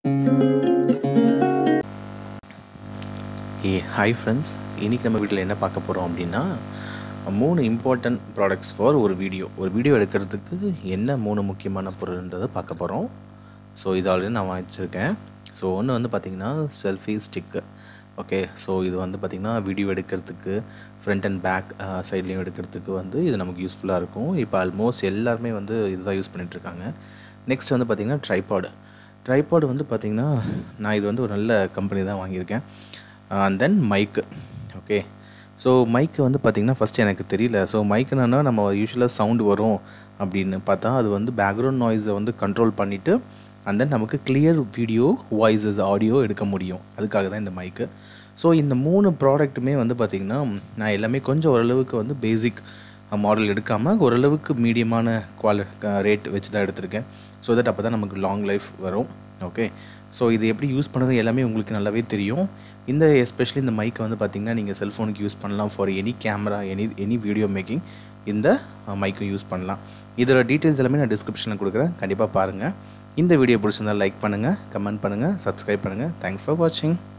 ஏ hi friends இன்றைக்கி நம்ம வீட்டில் என்ன பார்க்க போகிறோம் அப்படின்னா மூணு இம்பார்ட்டன்ட் ப்ராடக்ட்ஸ் ஃபார் ஒரு வீடியோ ஒரு வீடியோ எடுக்கிறதுக்கு என்ன மூணு முக்கியமான பொருள்ன்றதை பார்க்க போகிறோம் ஸோ இது ஆல்ரெடி நான் வாங்கிச்சிருக்கேன் ஸோ ஒன்று வந்து பார்த்திங்கன்னா செல்ஃபி ஸ்டிக்கு ஓகே ஸோ இது வந்து பார்த்திங்கன்னா வீடியோ எடுக்கிறதுக்கு ஃப்ரண்ட் அண்ட் பேக் சைட்லேயும் எடுக்கிறதுக்கு வந்து இது நமக்கு யூஸ்ஃபுல்லாக இருக்கும் இப்போ ஆல்மோஸ்ட் எல்லாருமே வந்து இதுதான் யூஸ் பண்ணிகிட்ருக்காங்க நெக்ஸ்ட் வந்து பார்த்திங்கன்னா ட்ரைபாடு ட்ரைபாடு வந்து பார்த்திங்கன்னா நான் இது வந்து ஒரு நல்ல கம்பெனி தான் வாங்கியிருக்கேன் அண்ட் தென் மைக்கு ஓகே ஸோ மைக்கு வந்து பார்த்திங்கன்னா ஃபஸ்ட்டு எனக்கு தெரியல ஸோ மைக் என்னென்னா நம்ம யூஸ்வலாக சவுண்டு வரும் அப்படின்னு பார்த்தா அது வந்து பேக்ரவுண்ட் நாய்ஸை வந்து கண்ட்ரோல் பண்ணிவிட்டு அண்ட் தென் நமக்கு கிளியர் வீடியோ வாய்ஸஸ் ஆடியோ எடுக்க முடியும் அதுக்காக தான் இந்த மைக்கு ஸோ இந்த மூணு ப்ராடக்ட்டுமே வந்து பார்த்திங்கன்னா நான் எல்லாமே கொஞ்சம் ஓரளவுக்கு வந்து பேசிக் மாடல் எடுக்காமல் ஓரளவுக்கு மீடியமான குவாலி ரேட் வச்சு தான் எடுத்திருக்கேன் ஸோ தட் அப்போ தான் நமக்கு லாங் லைஃப் வரும் ஓகே ஸோ இது எப்படி யூஸ் பண்ணுறது எல்லாமே உங்களுக்கு நல்லாவே தெரியும் இந்த எஸ்பெஷலி இந்த மைக்கை வந்து பார்த்திங்கன்னா நீங்கள் செல்ஃபோனுக்கு யூஸ் பண்ணலாம் for any camera any any video making இந்த மைக்கும் யூஸ் பண்ணலாம் இதோட டீட்டெயில்ஸ் எல்லாமே நான் டிஸ்கிரிப்ஷனில் கொடுக்குறேன் கண்டிப்பாக பாருங்கள் இந்த வீடியோ பிடிச்சிருந்தால் லைக் பண்ணுங்கள் கமெண்ட் பண்ணுங்கள் சப்ஸ்கிரைப் பண்ணுங்கள் தேங்க்ஸ் ஃபார் வாட்சிங்